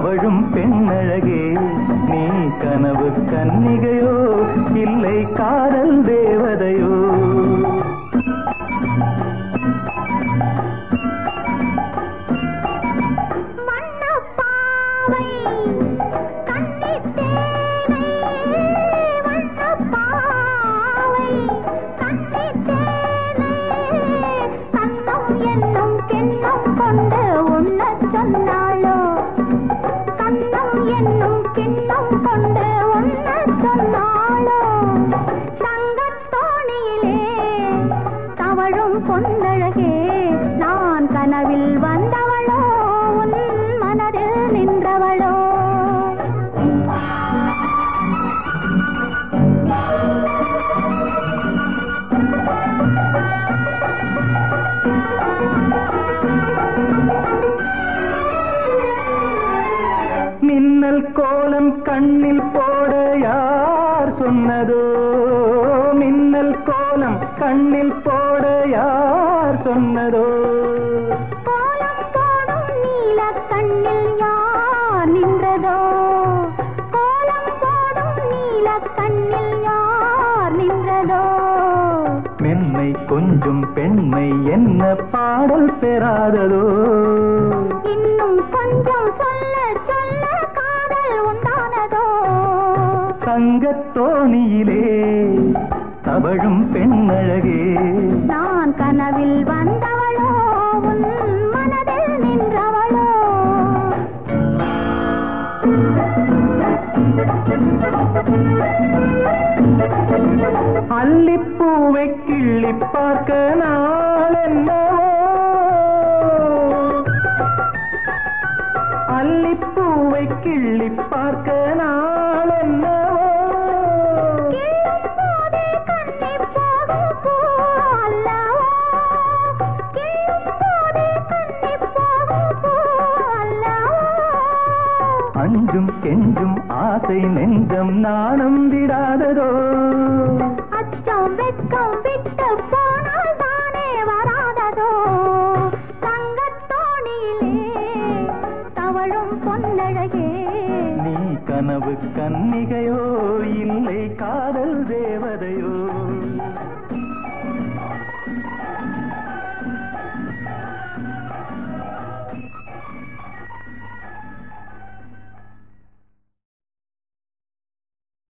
தவழும் பெண்ணழகே நீ கனவு கன்னிகையோ இல்லை காதல் தேவதையோ வண்ணப்பாவை கன்னித் தேனை வண்ணப்பாவை கன்னித் தேனை கண்ணம் என்னும் கிண்ணம் கொண்டு உண்ணச் சொன்னாளோ கண்ணம் என்னும் கிண்ணம் கொண்டு உண்ணச் சொன்னாளோ தங்கத் தோணியிலே தவழும் பொன்னழகே நான் கனவில் வந்தவளோ உன் மனதில் நின்றவளோ மின்னல் கோலம் கண்ணில் போட யார் சொன்னதோ மின்னல் கோலம் கண்ணில் போட யார் சொன்னதோ கோலம் போடும் நீல கண்ணில் யார் நின்றதோ கோலம் போடும் நீல கண்ணில் யார் நின்றதோ மென்மை கொஞ்சம் பெண்மை என்ன பாடல் பெறாததோ இன்னும் கொஞ்சம் சொல்ல சொல்ல காதல் உண்டானதோ தங்கத் தோணியிலே தவழும் பெண்ணழகே நான் கனவில் வந்தவளோ உன் மனதில் நின்றவளோ அல்லிப்பூவை கிள்ளி பார்க்க நாள் என்னவோ அல்லிப்பூவை கிள்ளி பார்க்க நாள் என்னவோ கிள்ளும்போதே கண்ணிப் போகும் பூ அல்லவோ கிள்ளும்போதே கண்ணிப் போகும் பூ அல்லவோ அஞ்சும் கெஞ்சும் ஆசை நெஞ்சம் நாணம் விடாததோ அச்சம் வெட்கம் விட்டு போனால் தானே வராததோ தங்கத் தோணியிலே தவழும் பொன்னழகே நீ கனவு கன்னிகையோ இல்லை காதல் தேவதையோ